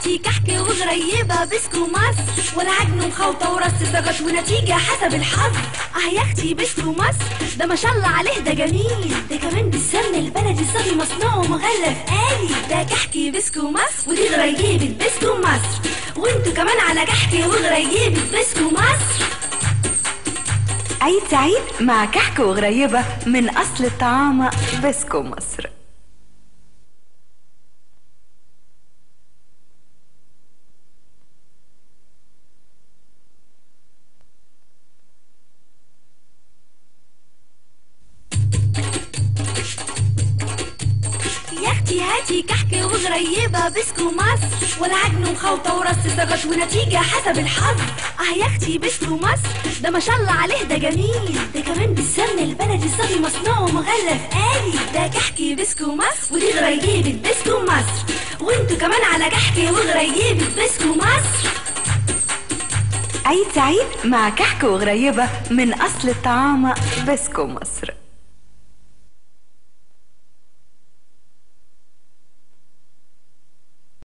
هاتي كحك وغريبة بسكو مصر ولا عجن وخلطة ورص زغط ونتيجة حسب الحظ اه يا اختي بسكو مصر ده ما شاء الله عليه ده جميل ده كمان بالسمن البلدي صافي مصنوع ومغلف آلي ده كحكي بسكو مصر ودي غريبة بسكو مصر وانتوا كمان على كحكي وغريبة بسكو مصر عيد سعيد مع كحك وغريبة من أصل الطعام بسكو مصر يا اختي هاتي كحك وغريبة بسكو مصر ولا عجن وخلطة ورص زغط ونتيجة حسب الحظ اه يا اختي بسكو مصر ده ما شاء الله عليه ده جميل ده كمان بالسمن البلدي صافي مصنوع ومغلف آلي ده كحكي بسكو مصر ودي غريبة بسكو مصر وانتوا كمان على كحكي وغريبة بسكو مصر عيد سعيد مع كحك وغريبة من أصل الطعام بسكو مصر